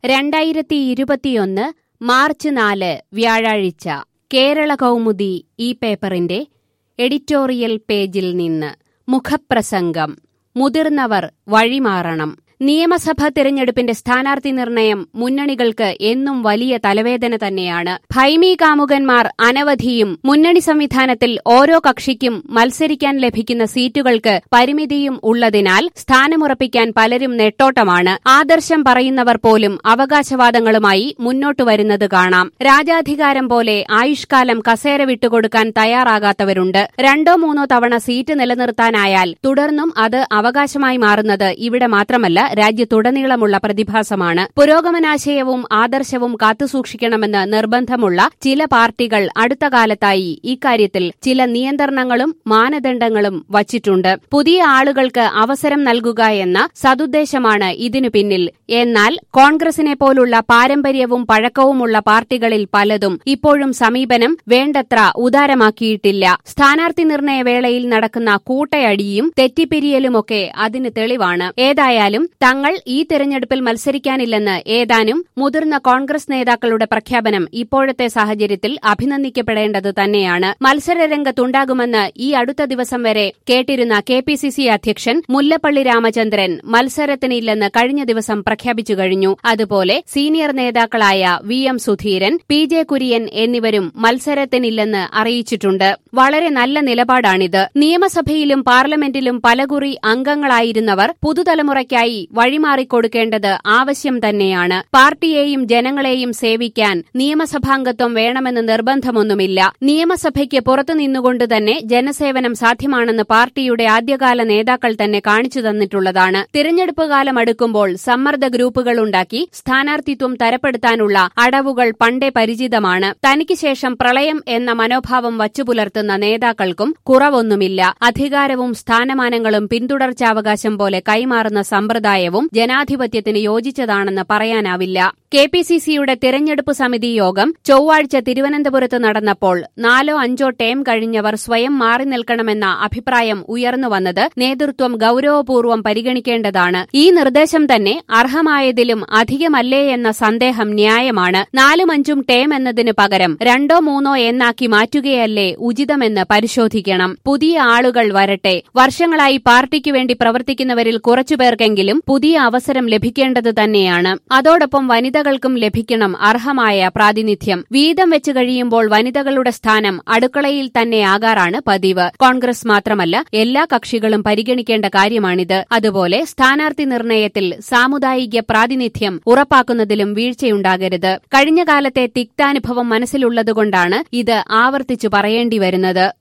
രണ്ടായിരത്തി ഇരുപത്തിയൊന്ന് മാർച്ച് നാല് വ്യാഴാഴ്ച കേരള കൗമുദി ഈ പേപ്പറിന്റെ എഡിറ്റോറിയൽ പേജിൽ നിന്ന് മുഖപ്രസംഗം മുതിർന്നവർ വഴിമാറണം നിയമസഭാ തിരഞ്ഞെടുപ്പിന്റെ സ്ഥാനാർത്ഥി നിർണയം മുന്നണികൾക്ക് എന്നും വലിയ തലവേദന തന്നെയാണ് ഭൈമി കാമുകന്മാർ അനവധിയും മുന്നണി സംവിധാനത്തിൽ ഓരോ കക്ഷിക്കും മത്സരിക്കാൻ ലഭിക്കുന്ന സീറ്റുകൾക്ക് പരിമിതിയും ഉള്ളതിനാൽ സ്ഥാനമുറപ്പിക്കാൻ പലരും നെട്ടോട്ടമാണ് ആദർശം പറയുന്നവർ പോലും അവകാശവാദങ്ങളുമായി മുന്നോട്ടു വരുന്നത് കാണാം രാജാധികാരം പോലെ ആയുഷ്കാലം കസേര വിട്ടുകൊടുക്കാൻ തയ്യാറാകാത്തവരുണ്ട് രണ്ടോ മൂന്നോ തവണ സീറ്റ് നിലനിർത്താനായാൽ തുടർന്നും അത് അവകാശമായി മാറുന്നത് ഇവിടെ മാത്രമല്ല രാജ്യത്തുടനീളമുള്ള പ്രതിഭാസമാണ് പുരോഗമനാശയവും ആദർശവും കാത്തുസൂക്ഷിക്കണമെന്ന് നിർബന്ധമുള്ള ചില പാർട്ടികൾ അടുത്ത കാലത്തായി ഇക്കാര്യത്തിൽ ചില നിയന്ത്രണങ്ങളും മാനദണ്ഡങ്ങളും വച്ചിട്ടുണ്ട് പുതിയ ആളുകൾക്ക് അവസരം നൽകുക എന്ന സതുദ്ദേശമാണ് ഇതിനു പിന്നിൽ എന്നാൽ കോൺഗ്രസിനെ പോലുള്ള പാരമ്പര്യവും പഴക്കവുമുള്ള പാർട്ടികളിൽ പലതും ഇപ്പോഴും സമീപനം വേണ്ടത്ര ഉദാരമാക്കിയിട്ടില്ല സ്ഥാനാർത്ഥി നിർണയ വേളയിൽ നടക്കുന്ന കൂട്ടയടിയും തെറ്റിപ്പിരിയലുമൊക്കെ അതിന് തെളിവാണ് ഏതായാലും തങ്ങൾ ഈ തെരഞ്ഞെടുപ്പിൽ മത്സരിക്കാനില്ലെന്ന് ഏതാനും മുതിർന്ന കോൺഗ്രസ് നേതാക്കളുടെ പ്രഖ്യാപനം ഇപ്പോഴത്തെ സാഹചര്യത്തിൽ അഭിനന്ദിക്കപ്പെടേണ്ടത് തന്നെയാണ് മത്സരരംഗത്തുണ്ടാകുമെന്ന് ഈ അടുത്ത ദിവസം വരെ കേട്ടിരുന്ന കെ പി സി സി അധ്യക്ഷൻ മുല്ലപ്പള്ളി രാമചന്ദ്രൻ മത്സരത്തിനില്ലെന്ന് കഴിഞ്ഞ ദിവസം പ്രഖ്യാപിച്ചു കഴിഞ്ഞു അതുപോലെ സീനിയർ നേതാക്കളായ V M Sudheeran P J Kurian എന്നിവരും മത്സരത്തിനില്ലെന്ന് അറിയിച്ചിട്ടുണ്ട് വളരെ നല്ല നിലപാടാണിത് നിയമസഭയിലും പാർലമെന്റിലും പലകുറി അംഗങ്ങളായിരുന്നവർ പുതുതലമുറയ്ക്കായി വഴിമാറിക്കൊടുക്കേണ്ടത് ആവശ്യം തന്നെയാണ് പാർട്ടിയെയും ജനങ്ങളെയും സേവിക്കാൻ നിയമസഭാംഗത്വം വേണമെന്ന് നിർബന്ധമൊന്നുമില്ല നിയമസഭയ്ക്ക് പുറത്തു നിന്നുകൊണ്ട് തന്നെ ജനസേവനം സാധ്യമാണെന്ന് പാർട്ടിയുടെ ആദ്യകാല നേതാക്കൾ തന്നെ കാണിച്ചു തന്നിട്ടുള്ളതാണ് തിരഞ്ഞെടുപ്പ് കാലം അടുക്കുമ്പോൾ സമ്മർദ്ദ ഗ്രൂപ്പുകളുണ്ടാക്കി സ്ഥാനാർത്ഥിത്വം തരപ്പെടുത്താനുള്ള അടവുകൾ പണ്ടേ പരിചിതമാണ് തനിക്ക് ശേഷം പ്രളയം എന്ന മനോഭാവം വച്ചുപുലർത്തുന്ന നേതാക്കൾക്കും കുറവൊന്നുമില്ല അധികാരവും സ്ഥാനമാനങ്ങളും പിന്തുടർച്ചാവകാശം പോലെ കൈമാറുന്ന സമ്പ്രദായവും ജനാധിപത്യത്തിന് യോജിച്ചതാണെന്ന് പറയാനാവില്ല കെ പി സി സിയുടെ തിരഞ്ഞെടുപ്പ് സമിതി യോഗം ചൊവ്വാഴ്ച തിരുവനന്തപുരത്ത് നടന്നപ്പോൾ നാലോ അഞ്ചോ ടേം കഴിഞ്ഞവർ സ്വയം മാറി നിൽക്കണമെന്ന അഭിപ്രായം ഉയർന്നുവന്നത് നേതൃത്വം ഗൌരവപൂർവ്വം പരിഗണിക്കേണ്ടതാണ് ഈ നിർദ്ദേശം തന്നെ അർഹമായതിലും അധികമല്ലേ എന്ന സന്ദേഹം ന്യായമാണ് നാലും അഞ്ചും ടേം എന്നതിന് പകരം രണ്ടോ മൂന്നോ എന്നാക്കി മാറ്റുകയല്ലേ ഉചിതമെന്ന് പരിശോധിക്കണം പുതിയ ആളുകൾ വരട്ടെ വർഷങ്ങളായി പാർട്ടിക്ക് വേണ്ടി പ്രവർത്തിക്കുന്നവരിൽ കുറച്ചുപേർക്കെങ്കിലും പുതിയ അവസരം ലഭിക്കേണ്ടത് തന്നെയാണ് അതോടൊപ്പം വനിതകൾക്കും ലഭിക്കണം അർഹമായ പ്രാതിനിധ്യം വീതം വെച്ച് കഴിയുമ്പോൾ വനിതകളുടെ സ്ഥാനം അടുക്കളയിൽ തന്നെയാകാറാണ് പതിവ് കോൺഗ്രസ് മാത്രമല്ല എല്ലാ കക്ഷികളും പരിഗണിക്കേണ്ട കാര്യമാണിത് അതുപോലെ സ്ഥാനാർത്ഥി നിർണയത്തിൽ സാമുദായിക പ്രാതിനിധ്യം ഉറപ്പാക്കുന്നതിലും വീഴ്ചയുണ്ടാകരുത് കഴിഞ്ഞ കാലത്തെ തിക്താനുഭവം മനസ്സിലുള്ളതുകൊണ്ടാണ് ഇത് ആവർത്തിച്ചു പറയേണ്ടി വരുന്നത്